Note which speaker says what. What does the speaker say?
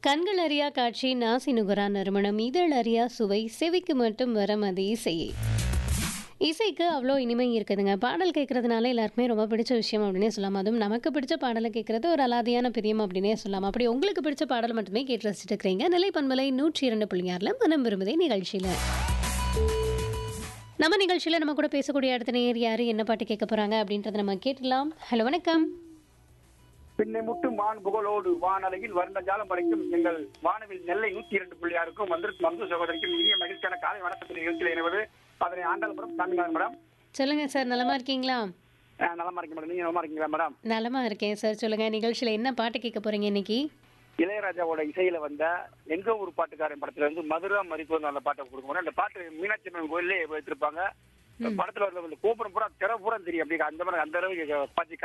Speaker 1: கண்கள் அறியா காட்சி நாசி நுகரா நறுமணம் இதழ் அறியா சுவை செவிக்கு மட்டும் வரம் அது இசையே இசைக்கு அவ்வளோ இனிமை இருக்குதுங்க பாடல் கேட்கறதுனால எல்லாருக்குமே ரொம்ப பிடிச்ச விஷயம் அப்படின்னே சொல்லலாம் அதுவும் நமக்கு பிடிச்ச பாடலை கேட்கறது ஒரு அலாதியான பிரியம் அப்படின்னே சொல்லலாம் அப்படி உங்களுக்கு பிடிச்ச பாடல் மட்டுமே கேட்டு ரசிச்சுட்டு இருக்கிறீங்க நிலை பண்பலை நூற்றி இரண்டு புள்ளியாரில் மனம் விரும்புதே நிகழ்ச்சியில் நம்ம நிகழ்ச்சியில் நம்ம கூட பேசக்கூடிய அடுத்த நேர் யார் என்ன பாட்டு கேட்க போகிறாங்க அப்படின்றத நம்ம கேட்டுடலாம் ஹலோ வணக்கம்
Speaker 2: பின்னை முட்டும் வான் புகழோடு வானலையில் வருண்ட ஜாலம் படைக்கும் எங்கள் வானவில் நெல்லை நூத்தி இரண்டு புள்ளியாருக்கும் வந்திருக்கும் மருந்து சகோதரிக்கும் இனிய மகிழ்ச்சியான காலை வணக்கத்தில் நிகழ்ச்சியில் இணைவது அதனை ஆண்டாளபுரம் சாமிநாதன் மேடம்
Speaker 1: சொல்லுங்க சார் நலமா இருக்கீங்களா
Speaker 2: அஹ் நலமா இருக்கேன் மேடம் நீங்க நலமா இருக்கீங்களா மேடம்
Speaker 1: நலமா இருக்கேன் சார் சொல்லுங்க நிகழ்ச்சியில் என்ன பாட்டு கேட்க போறீங்க இன்னைக்கு
Speaker 2: இளையராஜாவோட இசையில வந்த எங்க ஊர் பாட்டுக்காரன் படத்துல இருந்து மதுரா மரித்துவம் அந்த பாட்டை கொடுக்க போறேன் அந்த பாட்டு மீனாட்சி அம்மன் கோயிலே வைத்திருப்பாங்க படத்துல வந்து கோபுரம் பூரா திற பூரா தெரியும் அப்படி அந்த மாதிரி அந்த அளவுக்கு பாத்தி